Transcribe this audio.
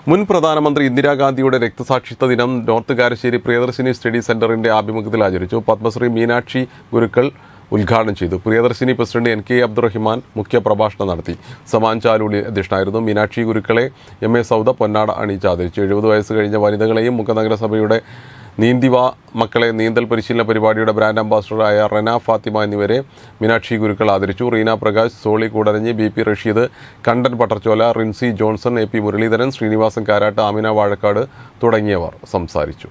മുൻ പ്രധാനമന്ത്രി ഇന്ദിരാഗാന്ധിയുടെ രക്തസാക്ഷിത്വ ദിനം നോർത്ത് കാരശ്ശേരി പ്രിയദർശിനി സ്റ്റഡി സെന്ററിന്റെ ആഭിമുഖ്യത്തിൽ ആചരിച്ചു പത്മശ്രീ മീനാക്ഷി ഗുരുക്കൾ ഉദ്ഘാടനം ചെയ്തു Priyadarshini president N K Abdurahiman മുഖ്യ പ്രഭാഷണം നടത്തി സമാൻ ചാലൂളി അധ്യക്ഷനായിരുന്നു മീനാക്ഷി ഗുരുക്കളെ എം എ സൗദ പൊന്നാട അണിയിച്ച് ആദരിച്ചു എഴുപത് വയസ്സ് കഴിഞ്ഞ വനിതകളെയും മുഖനഗരസഭയുടെ നീന്തിവ മക്കളെ നീന്തൽ പരിശീലന പരിപാടിയുടെ ബ്രാൻഡ് അംബാസഡറായ റന ഫാത്തിമ എന്നിവരെ മീനാക്ഷി ഗുരുക്കൾ ആദരിച്ചു Reena Prakash Soli Koodaranji B P Rasheed Kandan Pattarchola Rinsi Johnson A P Muraleedharan Sreenivasan Karat Amina Vazhakkad തുടങ്ങിയവർ സംസാരിച്ചു